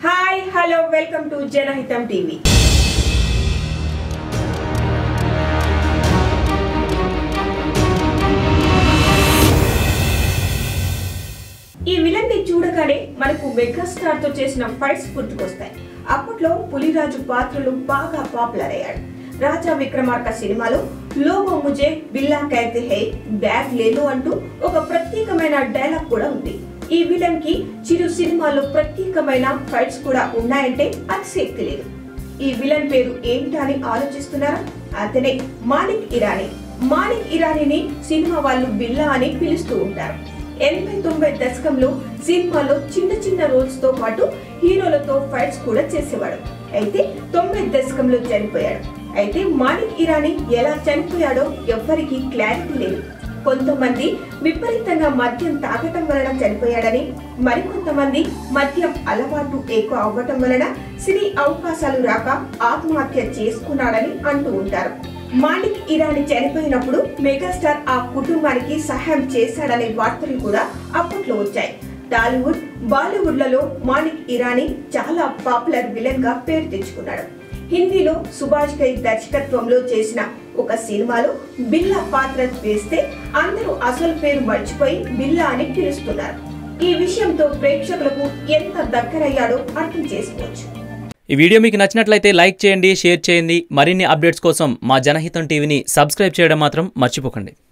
hi hello welcome to Janahitham TV ఈ villain ని చూడగానే మనకు మెగాస్టార్ తో చేసిన ఫైట్స్ గుర్తుకొస్తాయి అప్పట్లో పులిరాజు పాత్రలు బాగా పాపులర్ అయ్యాడు రాజా విక్రమార్క సినిమాలో లోగో ముజే బిల్లా కైతే హై బ్యాగ్ లేదు అంటూ ఒక ప్రత్యేకమైన డైలాగ్ కూడా ఉంది ఈ విలన్ కి చిరు సినిమాలో ప్రత్యేకమైన ఫైట్స్ కూడా ఉన్నాయంటే అతిశక్తి లేదు ఈ విలన్ పేరు ఏమిటా అని ఆలోచిస్తున్నారా అతనే మాణిక్ ఇరానీ మాణిక్ ఇరానీని సినిమా వాళ్ళు బిల్లా అని పిలుస్తూ ఉంటారు ఎనభై తొంభై దశకంలో సినిమాలో చిన్న చిన్న రోల్స్ తో పాటు హీరోలతో ఫైట్స్ కూడా చేసేవాడు అయితే తొంభై దశకంలో చనిపోయాడు అయితే మాణిక్ ఇరానీ ఎలా చనిపోయాడో ఎవ్వరికీ క్లారిటీ లేదు కొంతమంది విపరీతంగా మద్యం తాగటం వలన చనిపోయాడని మరికొంతమంది మద్యం అలవాటు ఎక్కువ అవ్వటం వలన సినీ అవకాశాలు రాక ఆత్మహత్య చేసుకున్నాడని అంటూ ఉంటారు మాలిక్ ఇరానీ చనిపోయినప్పుడు మెగాస్టార్ ఆ కుటుంబానికి సహాయం చేశాడనే వార్తలు కూడా అప్పట్లో వచ్చాయి టాలీవుడ్ బాలీవుడ్ లలో మాలిక్ ఇరానీ చాలా పాపులర్ విలన్ గా పేరు తెచ్చుకున్నాడు హిందీలో సుభాష్ కై దర్శకత్వంలో చేసిన ఒక సినిమాలో బిల్లా పాత్ర వేస్తే అందరూ అసలు పేరు మర్చిపోయి బిల్లా అని పిలుస్తున్నారు ఈ విషయంతో ప్రేక్షకులకు ఎంత దగ్గరయ్యాడో అర్థం చేసుకోవచ్చు ఈ వీడియో మీకు నచ్చినట్లయితే లైక్ చేయండి షేర్ చేయండి మరిన్ని అప్డేట్స్ కోసం మా జనహితం టీవీని సబ్స్క్రైబ్ చేయడం మాత్రం మర్చిపోకండి